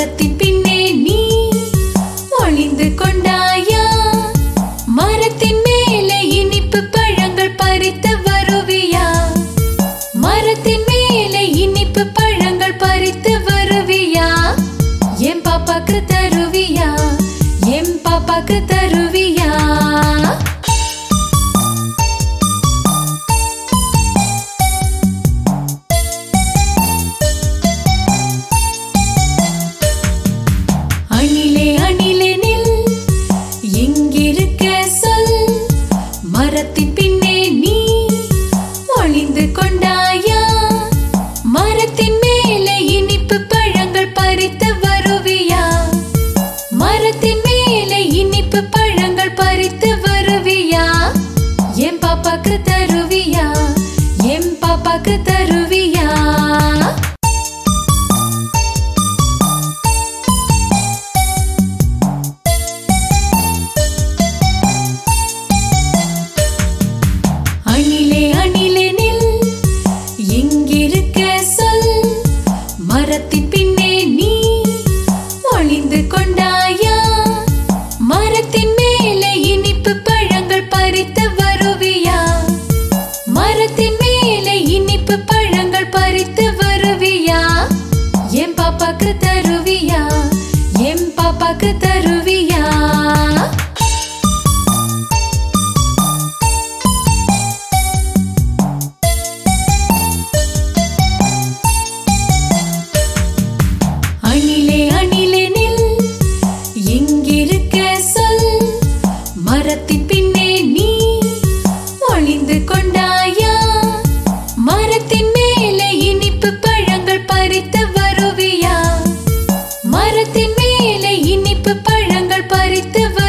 மரத்தின் பின்னே நீ ஒளிந்து கொண்டாயா மரத்தின் மேலே இனிப்பு பழங்கள் பறித்து வருவியா மரத்தின் மேலே இனிப்பு பழங்கள் பறித்து வருவியா என் பாப்பாக்கு தருவியா என் பாப்பாக்கு தருவியா அணிலே அணிலே நில் எங்கிருக்க சொல் மரத்தின் பின்னே நீ ஒளிந்து கொண்டாயா மரத்தின் மேலே இனிப்பு பழங்கள் பறித்து வருவியா மரத்தின் மேலே இனிப்பு பழங்கள் பறித்து வருவியா என் பாப்பாக்கு தருவியா என் பாப்பாக்கு தருவியா அணிலே அணிலே நில் எங்கிருக்க சொல் மரத்தின் பின்னே நீ ஒளிந்து கொண்டாயா மரத்தின் மேலே இனிப்பு பழங்கள் பறித்து வருவியா மரத்தின் மேலே இனிப்பு பழங்கள் பறித்து வருவியா என் பாப்பாக்கு தருவியா என் பாப்பாக்கு தருவியா அணிலே அணிலே நில் எங்கிருக்க சொல் மரத்தின் பின்னே நீ ஒளிந்து கொண்டாயா மரத்தின் மேலே இனிப்பு பழங்கள் பறித்து வருவியா மரத்தின் மேலே இனிப்பு பழங்கள் பறித்து